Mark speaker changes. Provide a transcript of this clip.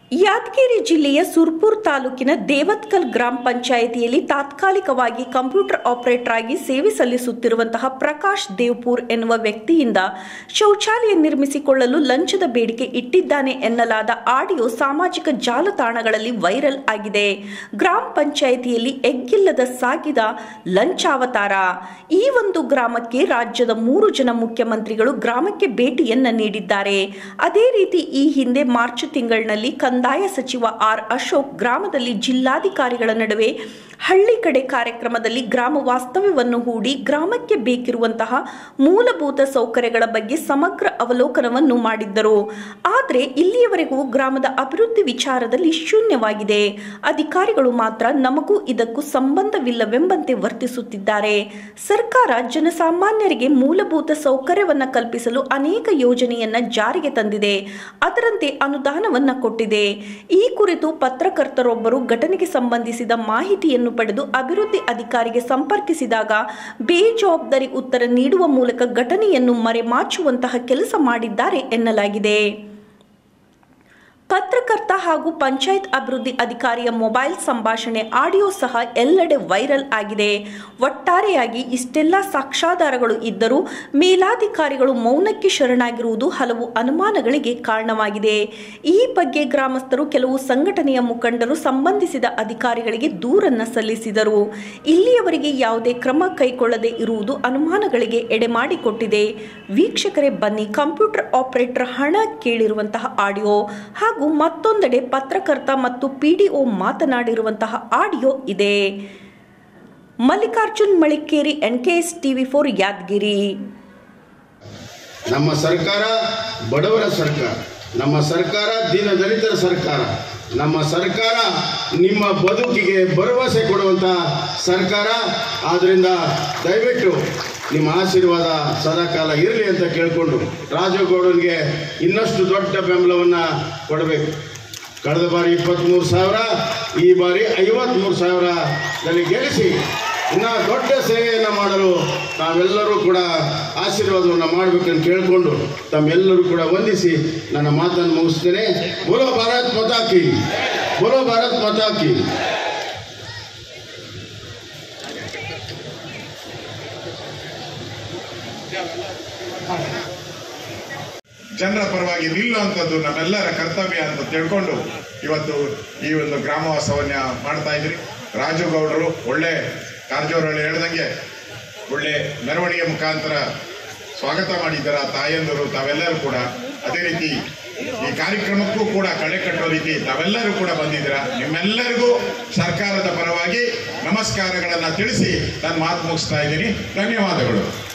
Speaker 1: ಯಾದಗಿರಿ ಜಿಲ್ಲೆಯ ಸುರ್ಪುರ್ ತಾಲೂಕಿನ ದೇವತ್ಕಲ್ ಗ್ರಾಮ ಪಂಚಾಯಿತಿಯಲ್ಲಿ ತಾತ್ಕಾಲಿಕವಾಗಿ ಕಂಪ್ಯೂಟರ್ ಆಪರೇಟರ್ ಆಗಿ ಸೇವೆ ಸಲ್ಲಿಸುತ್ತಿರುವಂತಹ ಪ್ರಕಾಶ್ ದೇವ್ಪುರ್ ಎನ್ನುವ ವ್ಯಕ್ತಿಯಿಂದ ಶೌಚಾಲಯ ನಿರ್ಮಿಸಿಕೊಳ್ಳಲು ಲಂಚದ ಬೇಡಿಕೆ ಇಟ್ಟಿದ್ದಾನೆ ಎನ್ನಲಾದ ಆಡಿಯೋ ಸಾಮಾಜಿಕ ಜಾಲತಾಣಗಳಲ್ಲಿ ವೈರಲ್ ಆಗಿದೆ ಗ್ರಾಮ ಪಂಚಾಯಿತಿಯಲ್ಲಿ ಎಗ್ಗಿಲ್ಲದ ಸಾಗಿದ ಲಂಚಾವತಾರ ಈ ಒಂದು ಗ್ರಾಮಕ್ಕೆ ರಾಜ್ಯದ ಮೂರು ಜನ ಮುಖ್ಯಮಂತ್ರಿಗಳು ಗ್ರಾಮಕ್ಕೆ ಭೇಟಿಯನ್ನ ನೀಡಿದ್ದಾರೆ ಅದೇ ರೀತಿ ಈ ಹಿಂದೆ ಮಾರ್ಚ್ ತಿಂಗಳಿನಲ್ಲಿ ಕಂದಾಯ ಸಚಿವ ಆರ್ ಅಶೋಕ್ ಗ್ರಾಮದಲ್ಲಿ ಜಿಲ್ಲಾಧಿಕಾರಿಗಳ ನಡುವೆ ಹಳ್ಳಿ ಕಡೆ ಕಾರ್ಯಕ್ರಮದಲ್ಲಿ ಗ್ರಾಮ ವಾಸ್ತವ್ಯವನ್ನು ಹೂಡಿ ಗ್ರಾಮಕ್ಕೆ ಬೇಕಿರುವಂತಹ ಮೂಲಭೂತ ಸೌಕರ್ಯಗಳ ಬಗ್ಗೆ ಸಮಗ್ರ ಅವಲೋಕನವನ್ನು ಮಾಡಿದ್ದರು ಆದರೆ ಇಲ್ಲಿಯವರೆಗೂ ಗ್ರಾಮದ ಅಭಿವೃದ್ಧಿ ವಿಚಾರದಲ್ಲಿ ಶೂನ್ಯವಾಗಿದೆ ಅಧಿಕಾರಿಗಳು ಮಾತ್ರ ನಮಗೂ ಇದಕ್ಕೂ ಸಂಬಂಧವಿಲ್ಲವೆಂಬಂತೆ ವರ್ತಿಸುತ್ತಿದ್ದಾರೆ ಸರ್ಕಾರ ಜನಸಾಮಾನ್ಯರಿಗೆ ಮೂಲಭೂತ ಸೌಕರ್ಯವನ್ನ ಕಲ್ಪಿಸಲು ಅನೇಕ ಯೋಜನೆಯನ್ನ ಜಾರಿಗೆ ತಂದಿದೆ ಅದರಂತೆ ಅನುದಾನವನ್ನ ಕೊಟ್ಟಿದೆ ಈ ಕುರಿತು ಪತ್ರಕರ್ತರೊಬ್ಬರು ಘಟನೆಗೆ ಸಂಬಂಧಿಸಿದ ಮಾಹಿತಿಯನ್ನು ಪಡೆದು ಅಭಿವೃದ್ಧಿ ಅಧಿಕಾರಿಗೆ ಸಂಪರ್ಕಿಸಿದಾಗ ಬೇಜವಾಬ್ದಾರಿ ಉತ್ತರ ನೀಡುವ ಮೂಲಕ ಘಟನೆಯನ್ನು ಮರೆಮಾಚುವಂತಹ ಕೆಲಸ ಮಾಡಿದ್ದಾರೆ ಎನ್ನಲಾಗಿದೆ ಪತ್ರಕರ್ತ ಹಾಗೂ ಪಂಚಾಯತ್ ಅಭಿವೃದ್ಧಿ ಅಧಿಕಾರಿಯ ಮೊಬೈಲ್ ಸಂಭಾಷಣೆ ಆಡಿಯೋ ಸಹ ಎಲ್ಲೆಡೆ ವೈರಲ್ ಆಗಿದೆ ಒಟ್ಟಾರೆಯಾಗಿ ಇಷ್ಟೆಲ್ಲ ಸಾಕ್ಷ್ಯಾಧಾರಗಳು ಇದ್ದರೂ ಮೇಲಾಧಿಕಾರಿಗಳು ಮೌನಕ್ಕೆ ಶರಣಾಗಿರುವುದು ಹಲವು ಅನುಮಾನಗಳಿಗೆ ಕಾರಣವಾಗಿದೆ ಈ ಬಗ್ಗೆ ಗ್ರಾಮಸ್ಥರು ಕೆಲವು ಸಂಘಟನೆಯ ಮುಖಂಡರು ಸಂಬಂಧಿಸಿದ ಅಧಿಕಾರಿಗಳಿಗೆ ದೂರನ್ನ ಸಲ್ಲಿಸಿದರು ಇಲ್ಲಿಯವರೆಗೆ ಯಾವುದೇ ಕ್ರಮ ಕೈಗೊಳ್ಳದೆ ಇರುವುದು ಅನುಮಾನಗಳಿಗೆ ಎಡೆಮಾಡಿಕೊಟ್ಟಿದೆ ವೀಕ್ಷಕರೇ ಬನ್ನಿ ಕಂಪ್ಯೂಟರ್ ಆಪರೇಟರ್ ಹಣ ಕೇಳಿರುವಂತಹ ಆಡಿಯೋ ಹಾಗೂ ಮತ್ತೊಂದೆಡೆ ಪತ್ರಕರ್ತ ಮತ್ತು ಪಿಡಿಒ ಮಾತನಾಡಿರುವಂತಹ ಆಡಿಯೋ ಇದೆ Mallikarjun Malikeri NKS TV four Yadagiri
Speaker 2: ನಮ್ಮ ಸರ್ಕಾರ ಬಡವರ ಸರ್ಕಾರ ನಮ್ಮ ಸರ್ಕಾರ ದೀನದಲಿತರ ಸರ್ಕಾರ ನಮ್ಮ ಸರ್ಕಾರ ನಿಮ್ಮ ಬದುಕಿಗೆ ಭರವಸೆ ಕೊಡುವಂಥ ಸರ್ಕಾರ ಆದ್ದರಿಂದ ದಯವಿಟ್ಟು ನಿಮ್ಮ ಆಶೀರ್ವಾದ ಸದಾಕಾಲ ಇರಲಿ ಅಂತ ಕೇಳಿಕೊಂಡು ರಾಜಗೌಡನಿಗೆ ಇನ್ನಷ್ಟು ದೊಡ್ಡ ಬೆಂಬಲವನ್ನು ಕೊಡಬೇಕು ಕಳೆದ ಬಾರಿ ಇಪ್ಪತ್ತ್ಮೂರು ಸಾವಿರ ಈ ಬಾರಿ ಐವತ್ತ್ಮೂರು ಸಾವಿರದಲ್ಲಿ ಗೆಲ್ಲಿಸಿ ಇನ್ನು ದೊಡ್ಡ ಸೇವೆಯನ್ನು ಮಾಡಲು ತಾವೆಲ್ಲರೂ ಕೂಡ ಆಶೀರ್ವಾದವನ್ನು ಮಾಡಬೇಕಂತ ಕೇಳಿಕೊಂಡು ತಮ್ಮೆಲ್ಲರೂ ಕೂಡ ವಂದಿಸಿ ನನ್ನ ಮಾತನ್ನು ಮುಗಿಸ್ತೇನೆ ಬೋಲೋ ಭಾರತ್ ಮತಾಕಿ ಬೋಲೋ ಭಾರತ್ ಮತಾಕಿ
Speaker 3: ಜನರ ಪರವಾಗಿ ನಿಲ್ಲುವಂಥದ್ದು ನಮ್ಮೆಲ್ಲರ ಕರ್ತವ್ಯ ಅಂತ ತಿಳ್ಕೊಂಡು ಇವತ್ತು ಈ ಒಂದು ಗ್ರಾಮವಾಸವನ್ನ ಮಾಡ್ತಾ ಇದ್ರಿ ರಾಜು ಗೌಡರು ಒಳ್ಳೆ ಕಾರಜೋರಳ್ಳಿ ಹೇಳ್ದಂಗೆ ಒಳ್ಳೆ ಮೆರವಣಿಗೆ ಮುಖಾಂತರ ಸ್ವಾಗತ ಮಾಡಿದ್ದಾರೆ ಆ ತಾಯಂದರು ತಾವೆಲ್ಲರೂ ಕೂಡ ಅದೇ ರೀತಿ ಈ ಕಾರ್ಯಕ್ರಮಕ್ಕೂ ಕೂಡ ಕಳೆ ಕಟ್ಟೋ ರೀತಿ ತಾವೆಲ್ಲರೂ ಕೂಡ ಬಂದಿದ್ದೀರಾ ನಿಮ್ಮೆಲ್ಲರಿಗೂ ಸರ್ಕಾರದ ಪರವಾಗಿ ನಮಸ್ಕಾರಗಳನ್ನು ತಿಳಿಸಿ ನಾನು ಮಾತು ಮುಗಿಸ್ತಾ ಇದ್ದೀನಿ ಧನ್ಯವಾದಗಳು